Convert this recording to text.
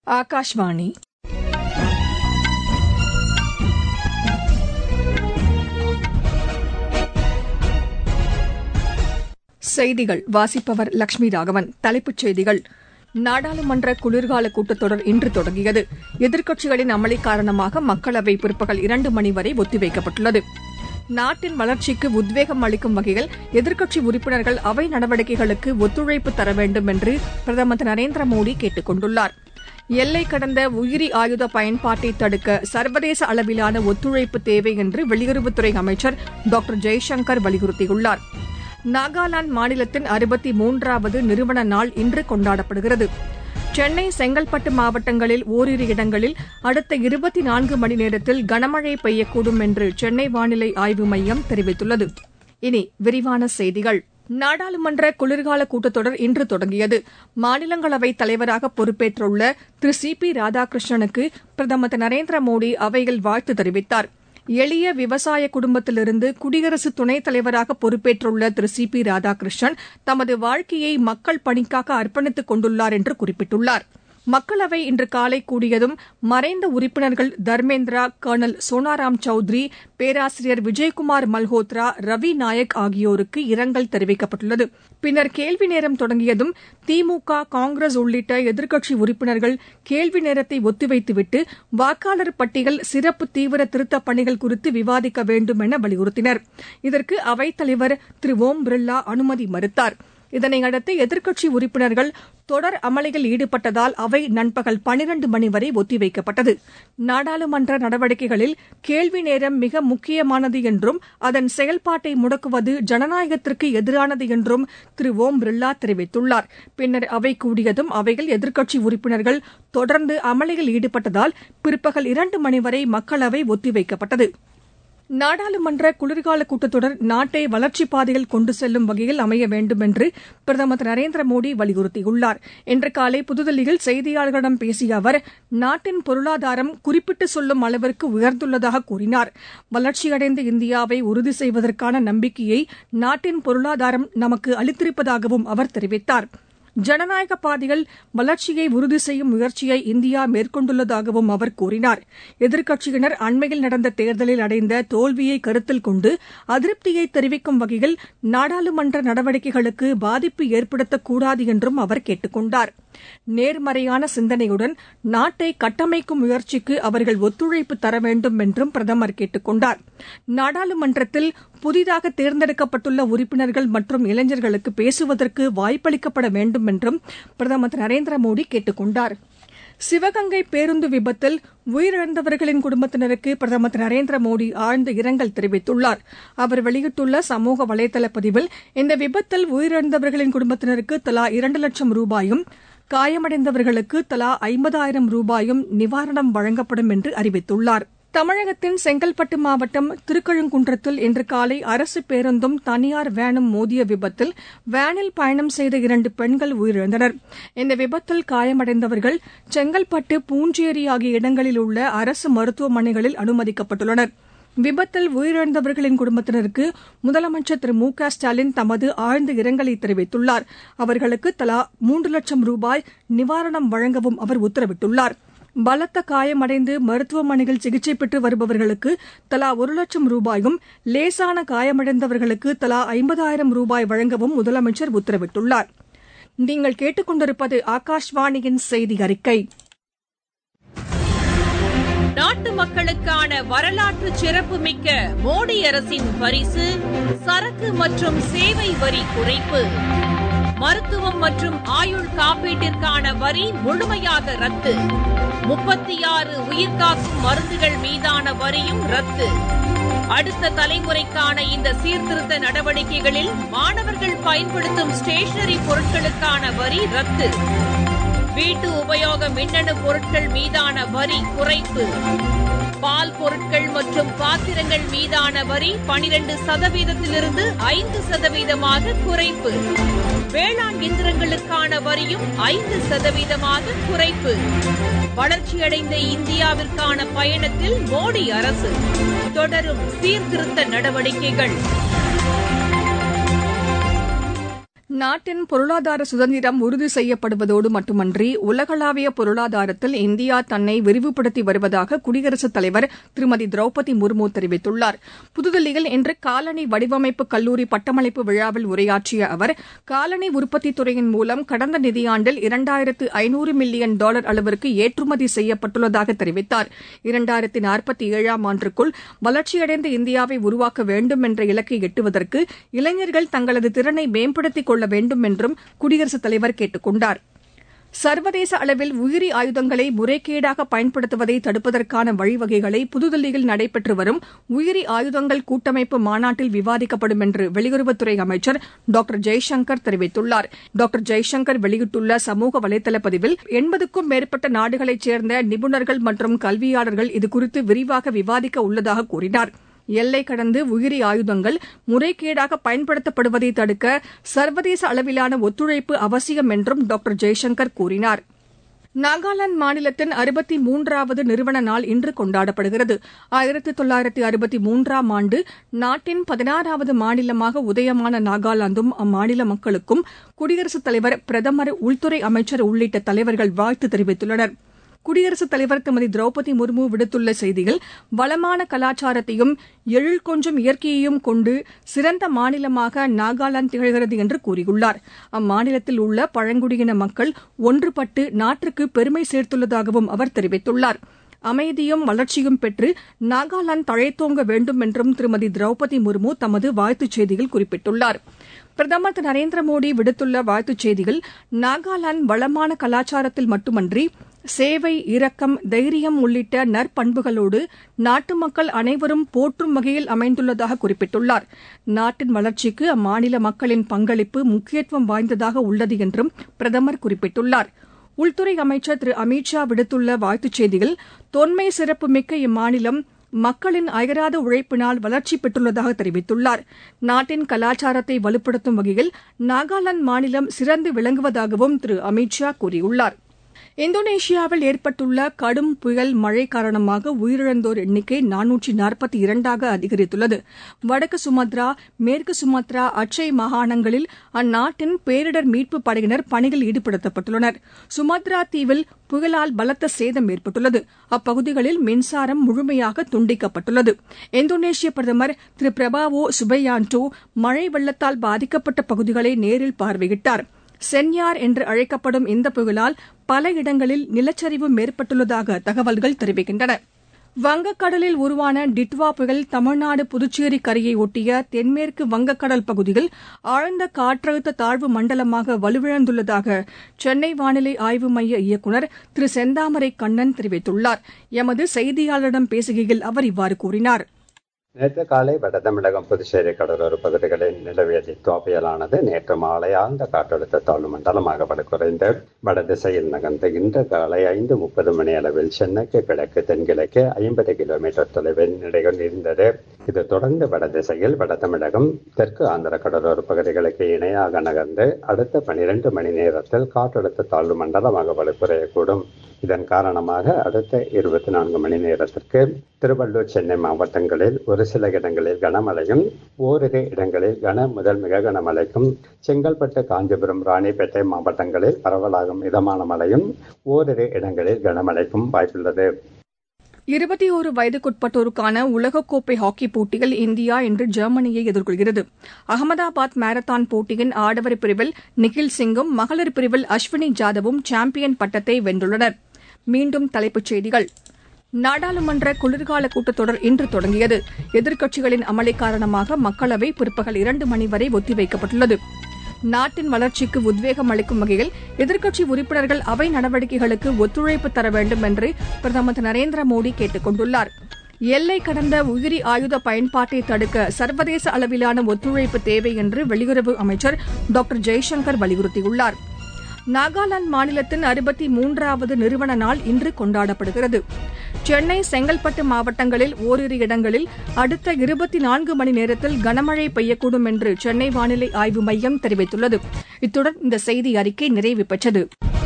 ஆகாஷ்வாணி செய்திகள் வாசிப்பவர் லட்சுமி ராகவன் தலைப்புச் செய்திகள் நாடாளுமன்ற குளிர்கால கூட்டத்தொடர் இன்று தொடங்கியது எதிர்க்கட்சிகளின் அமளி காரணமாக மக்களவை பிற்பகல் இரண்டு மணி வரை ஒத்திவைக்கப்பட்டுள்ளது நாட்டின் வளர்ச்சிக்கு உத்வேகம் அளிக்கும் வகையில் எதிர்க்கட்சி உறுப்பினர்கள் அவை நடவடிக்கைகளுக்கு ஒத்துழைப்பு தர வேண்டும் என்று பிரதமர் திரு நரேந்திர மோடி கேட்டுக் கொண்டுள்ளார் எல்லை கடந்த உயிரி ஆயுத பயன்பாட்டை தடுக்க சர்வதேச அளவிலான ஒத்துழைப்பு தேவை என்று வெளியுறவுத்துறை அமைச்சர் டாக்டர் ஜெய்சங்கர் வலியுறுத்தியுள்ளார் நாகாலாந்து மாநிலத்தின் அறுபத்தி மூன்றாவது நிறுவன நாள் இன்று கொண்டாடப்படுகிறது சென்னை செங்கல்பட்டு மாவட்டங்களில் ஓரிரு இடங்களில் அடுத்த இருபத்தி நான்கு மணி நேரத்தில் கனமழை பெய்யக்கூடும் என்று சென்னை வானிலை ஆய்வு மையம் தெரிவித்துள்ளது இனி விரிவான செய்திகள் நாடாளுமன்ற குளிர்கால கூட்டத்தொடர் இன்று தொடங்கியது மாநிலங்களவைத் தலைவராக பொறுப்பேற்றுள்ள திரு சி பி ராதாகிருஷ்ணனுக்கு பிரதமர் திரு நரேந்திர மோடி அவையில் வாழ்த்து தெரிவித்தார் எளிய விவசாய குடும்பத்திலிருந்து குடியரசு துணைத் தலைவராக பொறுப்பேற்றுள்ள திரு சி பி ராதாகிருஷ்ணன் தமது வாழ்க்கையை மக்கள் பணிக்காக அர்ப்பணித்துக் கொண்டுள்ளார் என்று குறிப்பிட்டுள்ளார் மக்களவை இன்று காலை கூடியதும் மறைந்த உறுப்பினர்கள் தர்மேந்திரா கர்னல் சோனாராம் சௌத்ரி பேராசிரியர் விஜயகுமார் மல்ஹோத்ரா ரவி நாயக் ஆகியோருக்கு இரங்கல் தெரிவிக்கப்பட்டுள்ளது பின்னர் கேள்வி நேரம் தொடங்கியதும் திமுக காங்கிரஸ் உள்ளிட்ட எதிர்க்கட்சி உறுப்பினர்கள் கேள்வி நேரத்தை ஒத்திவைத்துவிட்டு வாக்காளர் பட்டியல் சிறப்பு தீவிர திருத்தப் பணிகள் குறித்து விவாதிக்க வேண்டும் என வலியுறுத்தினர் இதற்கு அவைத் தலைவர் திரு ஓம் பிர்லா அனுமதி மறுத்தார் இதனையடுத்து எதிர்க்கட்சி உறுப்பினர்கள் தொடர் அமளியில் ஈடுபட்டதால் அவை நண்பகல் பனிரண்டு மணி வரை ஒத்திவைக்கப்பட்டது நாடாளுமன்ற நடவடிக்கைகளில் கேள்வி நேரம் மிக முக்கியமானது என்றும் அதன் செயல்பாட்டை முடக்குவது ஜனநாயகத்திற்கு எதிரானது என்றும் திரு ஓம் பிர்லா தெரிவித்துள்ளார் பின்னர் அவை கூடியதும் அவையில் எதிர்க்கட்சி உறுப்பினர்கள் தொடர்ந்து அமளியில் ஈடுபட்டதால் பிற்பகல் இரண்டு மணி வரை மக்களவை ஒத்திவைக்கப்பட்டது நாடாளுமன்ற குளிர்கால கூட்டத்தொடர் நாட்டை வளர்ச்சிப் பாதையில் கொண்டு செல்லும் வகையில் அமைய வேண்டும் என்று பிரதமர் திரு நரேந்திர மோடி வலியுறுத்தியுள்ளார் இன்று காலை புதுதில்லியில் செய்தியாளர்களிடம் பேசிய அவர் நாட்டின் பொருளாதாரம் குறிப்பிட்டு சொல்லும் அளவிற்கு உயர்ந்துள்ளதாக கூறினார் வளர்ச்சியடைந்த இந்தியாவை உறுதி செய்வதற்கான நம்பிக்கையை நாட்டின் பொருளாதாரம் நமக்கு அளித்திருப்பதாகவும் அவர் தெரிவித்தார் ஜனநாயக பாதையில் வளர்ச்சியை உறுதி செய்யும் முயற்சியை இந்தியா மேற்கொண்டுள்ளதாகவும் அவர் கூறினார் எதிர்க்கட்சியினர் அண்மையில் நடந்த தேர்தலில் அடைந்த தோல்வியை கருத்தில் கொண்டு அதிருப்தியை தெரிவிக்கும் வகையில் நாடாளுமன்ற நடவடிக்கைகளுக்கு பாதிப்பு ஏற்படுத்தக்கூடாது என்றும் அவர் கேட்டுக் கொண்டார் நேர்மறையான சிந்தனையுடன் நாட்டை கட்டமைக்கும் முயற்சிக்கு அவர்கள் ஒத்துழைப்பு தர வேண்டும் என்றும் பிரதமர் கேட்டுக் கொண்டார் நாடாளுமன்றத்தில் புதிதாக தேர்ந்தெடுக்கப்பட்டுள்ள உறுப்பினர்கள் மற்றும் இளைஞர்களுக்கு பேசுவதற்கு வாய்ப்பளிக்கப்பட வேண்டும் என்றும் பிரதமர் திரு நரேந்திர மோடி கேட்டுக் கொண்டார் சிவகங்கை பேருந்து விபத்தில் உயிரிழந்தவர்களின் குடும்பத்தினருக்கு பிரதமர் திரு நரேந்திர மோடி ஆழ்ந்த இரங்கல் தெரிவித்துள்ளார் அவர் வெளியிட்டுள்ள சமூக வலைதள பதிவில் இந்த விபத்தில் உயிரிழந்தவர்களின் குடும்பத்தினருக்கு தலா இரண்டு லட்சம் ரூபாயும் காயமடைந்தவர்களுக்கு தலா ஐம்பதாயிரம் ரூபாயும் நிவாரணம் வழங்கப்படும் என்று அறிவித்துள்ளார் தமிழகத்தின் செங்கல்பட்டு மாவட்டம் திருக்கழுங்குன்றத்தில் இன்று காலை அரசு பேருந்தும் தனியார் வேனும் மோதிய விபத்தில் வேனில் பயணம் செய்த இரண்டு பெண்கள் உயிரிழந்தனர் இந்த விபத்தில் காயமடைந்தவர்கள் செங்கல்பட்டு பூஞ்சேரி ஆகிய இடங்களில் உள்ள அரசு மருத்துவமனைகளில் அனுமதிக்கப்பட்டுள்ளனர் விபத்தில் உயிரிழந்தவர்களின் குடும்பத்தினருக்கு முதலமைச்சர் திரு மு க ஸ்டாலின் தமது ஆழ்ந்த இரங்கலை தெரிவித்துள்ளார் அவர்களுக்கு தலா மூன்று லட்சம் ரூபாய் நிவாரணம் வழங்கவும் அவர் உத்தரவிட்டுள்ளார் பலத்த காயமடைந்து மருத்துவமனையில் சிகிச்சை பெற்று வருபவர்களுக்கு தலா ஒரு லட்சம் ரூபாயும் லேசான காயமடைந்தவர்களுக்கு தலா ஐம்பதாயிரம் ரூபாய் வழங்கவும் முதலமைச்சர் உத்தரவிட்டுள்ளார் நீங்கள் கேட்டுக்கொண்டிருப்பது ஆகாஷ்வாணியின் செய்தி அறிக்கை நாட்டு மக்களுக்கான வரலாற்று சிறப்புமிக்க மோடி அரசின் பரிசு சரக்கு மற்றும் சேவை வரி குறைப்பு மருத்துவம் மற்றும் ஆயுள் காப்பீட்டிற்கான வரி முழுமையாக ரத்து முப்பத்தி ஆறு உயிர்காக்கும் மருந்துகள் மீதான வரியும் ரத்து அடுத்த தலைமுறைக்கான இந்த சீர்திருத்த நடவடிக்கைகளில் மாணவர்கள் பயன்படுத்தும் ஸ்டேஷனரி பொருட்களுக்கான வரி ரத்து வீட்டு உபயோக மின்னணு பொருட்கள் மீதான வரி குறைப்பு பால் பொருட்கள் மற்றும் பாத்திரங்கள் மீதான வரி பனிரெண்டு சதவீதத்திலிருந்து ஐந்து சதவீதமாக குறைப்பு வேளாண் இயந்திரங்களுக்கான வரியும் ஐந்து சதவீதமாக குறைப்பு வளர்ச்சியடைந்த இந்தியாவிற்கான பயணத்தில் மோடி அரசு தொடரும் சீர்திருத்த நடவடிக்கைகள் நாட்டின் பொருளாதார சுதந்திரம் உறுதி செய்யப்படுவதோடு மட்டுமன்றி உலகளாவிய பொருளாதாரத்தில் இந்தியா தன்னை விரிவுபடுத்தி வருவதாக குடியரசுத் தலைவர் திருமதி திரௌபதி முர்மு தெரிவித்துள்ளார் புதுதில்லியில் இன்று காலணி வடிவமைப்பு கல்லூரி பட்டமளிப்பு விழாவில் உரையாற்றிய அவர் காலணி உற்பத்தி துறையின் மூலம் கடந்த நிதியாண்டில் இரண்டாயிரத்து ஐநூறு மில்லியன் டாலர் அளவிற்கு ஏற்றுமதி செய்யப்பட்டுள்ளதாக தெரிவித்தார் இரண்டாயிரத்து நாற்பத்தி ஏழாம் ஆண்டுக்குள் வளர்ச்சியடைந்த இந்தியாவை உருவாக்க வேண்டும் என்ற இலக்கை எட்டுவதற்கு இளைஞர்கள் தங்களது திறனை மேம்படுத்திக் கொள்ள வேண்டும் என்றும் குடியரசுத் தலைவர் கேட்டுக் கொண்டார் சர்வதேச அளவில் உயிரி ஆயுதங்களை முறைகேடாக பயன்படுத்துவதை தடுப்பதற்கான வழிவகைகளை புதுதில்லியில் நடைபெற்று வரும் உயிரி ஆயுதங்கள் கூட்டமைப்பு மாநாட்டில் விவாதிக்கப்படும் என்று வெளியுறவுத்துறை அமைச்சர் டாக்டர் ஜெய்சங்கர் தெரிவித்துள்ளார் டாக்டர் ஜெய்சங்கர் வெளியிட்டுள்ள சமூக வலைதள பதிவில் எண்பதுக்கும் மேற்பட்ட நாடுகளைச் சேர்ந்த நிபுணர்கள் மற்றும் கல்வியாளர்கள் இதுகுறித்து விரிவாக விவாதிக்க உள்ளதாக கூறினார் எல்லை கடந்து உயிரி ஆயுதங்கள் முறைகேடாக பயன்படுத்தப்படுவதை தடுக்க சர்வதேச அளவிலான ஒத்துழைப்பு அவசியம் என்றும் டாக்டர் ஜெய்சங்கர் கூறினார் நாகாலாந்து மாநிலத்தின் அறுபத்தி மூன்றாவது நிறுவன நாள் இன்று கொண்டாடப்படுகிறது ஆயிரத்தி தொள்ளாயிரத்தி அறுபத்தி மூன்றாம் ஆண்டு நாட்டின் பதினாறாவது மாநிலமாக உதயமான நாகாலாந்தும் அம்மாநில மக்களுக்கும் குடியரசுத் தலைவர் பிரதமர் உள்துறை அமைச்சர் உள்ளிட்ட தலைவர்கள் வாழ்த்து தெரிவித்துள்ளனா் குடியரசுத் தலைவர் திருமதி திரௌபதி முர்மு விடுத்துள்ள செய்தியில் வளமான கலாச்சாரத்தையும் எழில் கொஞ்சம் இயற்கையையும் கொண்டு சிறந்த மாநிலமாக நாகாலாந்து திகழ்கிறது என்று கூறியுள்ளார் அம்மாநிலத்தில் உள்ள பழங்குடியின மக்கள் ஒன்றுபட்டு நாட்டிற்கு பெருமை சேர்த்துள்ளதாகவும் அவர் தெரிவித்துள்ளார் அமைதியும் வளர்ச்சியும் பெற்று நாகாலாந்து தழைத்தோங்க வேண்டும் என்றும் திருமதி திரௌபதி முர்மு தமது வாழ்த்துச் செய்தியில் குறிப்பிட்டுள்ளார் பிரதமர் திரு நரேந்திர மோடி விடுத்துள்ள வாழ்த்துச் செய்தியில் நாகாலாந்து வளமான கலாச்சாரத்தில் மட்டுமன்றி சேவை இரக்கம் தைரியம் உள்ளிட்ட நற்பண்புகளோடு நாட்டு மக்கள் அனைவரும் போற்றும் வகையில் அமைந்துள்ளதாக குறிப்பிட்டுள்ளார் நாட்டின் வளர்ச்சிக்கு அம்மாநில மக்களின் பங்களிப்பு முக்கியத்துவம் வாய்ந்ததாக உள்ளது என்றும் பிரதமர் குறிப்பிட்டுள்ளார் உள்துறை அமைச்சர் திரு அமித் ஷா விடுத்துள்ள வாழ்த்துச் செய்தியில் தொன்மை சிறப்புமிக்க இம்மாநிலம் மக்களின் அயராத உழைப்பினால் வளர்ச்சி பெற்றுள்ளதாக தெரிவித்துள்ளார் நாட்டின் கலாச்சாரத்தை வலுப்படுத்தும் வகையில் நாகாலாந்து மாநிலம் சிறந்து விளங்குவதாகவும் திரு அமித் ஷா கூறியுள்ளார் இந்தோனேஷியாவில் ஏற்பட்டுள்ள கடும் புயல் மழை காரணமாக உயிரிழந்தோர் எண்ணிக்கை நானூற்றி நாற்பத்தி இரண்டாக அதிகரித்துள்ளது வடக்கு சுமத்ரா மேற்கு சுமத்ரா அச்சை மாகாணங்களில் அந்நாட்டின் பேரிடர் மீட்புப் படையினர் பணியில் ஈடுபடுத்தப்பட்டுள்ளனர் சுமத்ரா தீவில் புயலால் பலத்த சேதம் ஏற்பட்டுள்ளது அப்பகுதிகளில் மின்சாரம் முழுமையாக துண்டிக்கப்பட்டுள்ளது இந்தோனேஷிய பிரதமர் திரு பிரபாவோ சுபையான்டோ மழை வெள்ளத்தால் பாதிக்கப்பட்ட பகுதிகளை நேரில் பார்வையிட்டார் சென்யார் என்று அழைக்கப்படும் இந்த புயலால் பல இடங்களில் நிலச்சரிவு ஏற்பட்டுள்ளதாக தகவல்கள் தெரிவிக்கின்றன வங்கக்கடலில் உருவான டிட்வா புயல் தமிழ்நாடு புதுச்சேரி கரையை ஒட்டிய தென்மேற்கு வங்கக்கடல் பகுதியில் ஆழ்ந்த காற்றழுத்த தாழ்வு மண்டலமாக வலுவிழந்துள்ளதாக சென்னை வானிலை ஆய்வு மைய இயக்குநர் திரு செந்தாமரை கண்ணன் தெரிவித்துள்ளார் எமது செய்தியாளரிடம் பேசுகையில் அவர் இவ்வாறு கூறினார் நேற்று காலை வட தமிழகம் புதுச்சேரி கடலோர பகுதிகளில் நிலவிய டிட்வா புயலானது நேற்று மாலை ஆழ்ந்த காற்றழுத்த தாழ்வு மண்டலமாக வலுக்குறைந்து வட திசையில் நகர்ந்து இன்று காலை ஐந்து முப்பது மணி அளவில் சென்னைக்கு கிழக்கு தென்கிழக்கு ஐம்பது கிலோமீட்டர் தொலைவில் நிலைகொண்டிருந்தது இது தொடர்ந்து வட திசையில் வட தமிழகம் தெற்கு ஆந்திர கடலோர பகுதிகளுக்கு இணையாக நகர்ந்து அடுத்த பனிரெண்டு மணி நேரத்தில் காற்றழுத்த தாழ்வு மண்டலமாக வலுக்குறையக்கூடும் இதன் காரணமாக அடுத்த இருபத்தி நான்கு மணி நேரத்திற்கு திருவள்ளூர் சென்னை மாவட்டங்களில் ஒரு சில இடங்களில் கனமழையும் ஓரிரு இடங்களில் கன முதல் மிக கனமழைக்கும் செங்கல்பட்டு காஞ்சிபுரம் ராணிப்பேட்டை மாவட்டங்களில் பரவலாக மிதமான மழையும் ஓரிரு இடங்களில் கனமழைக்கும் வாய்ப்புள்ளது இருபத்தி ஒரு வயதுக்குட்பட்டோருக்கான உலகக்கோப்பை ஹாக்கி போட்டியில் இந்தியா இன்று ஜெர்மனியை எதிர்கொள்கிறது அகமதாபாத் மாரத்தான் போட்டியின் ஆடவர் பிரிவில் நிகில் சிங்கும் மகளிர் பிரிவில் அஸ்வினி ஜாதவும் சாம்பியன் பட்டத்தை வென்றுள்ளனர் மீண்டும் தலைப்புச் செய்திகள் நாடாளுமன்ற குளிர்கால கூட்டத்தொடர் இன்று தொடங்கியது எதிர்க்கட்சிகளின் அமளி காரணமாக மக்களவை பிற்பகல் இரண்டு மணி வரை ஒத்திவைக்கப்பட்டுள்ளது நாட்டின் வளர்ச்சிக்கு உத்வேகம் அளிக்கும் வகையில் எதிர்க்கட்சி உறுப்பினர்கள் அவை நடவடிக்கைகளுக்கு ஒத்துழைப்பு தர வேண்டும் என்று பிரதமர் திரு நரேந்திர மோடி கேட்டுக் கொண்டுள்ளார் எல்லை கடந்த உயிரி ஆயுத பயன்பாட்டை தடுக்க சர்வதேச அளவிலான ஒத்துழைப்பு தேவை என்று வெளியுறவு அமைச்சர் டாக்டர் ஜெய்சங்கர் வலியுறுத்தியுள்ளார் நாகாலாந்து மாநிலத்தின் அறுபத்தி மூன்றாவது நிறுவன நாள் இன்று கொண்டாடப்படுகிறது சென்னை செங்கல்பட்டு மாவட்டங்களில் ஓரிரு இடங்களில் அடுத்த இருபத்தி நான்கு மணி நேரத்தில் கனமழை பெய்யக்கூடும் என்று சென்னை வானிலை ஆய்வு மையம் தெரிவித்துள்ளது இத்துடன் இந்த செய்தி அறிக்கை நிறைவு பெற்றது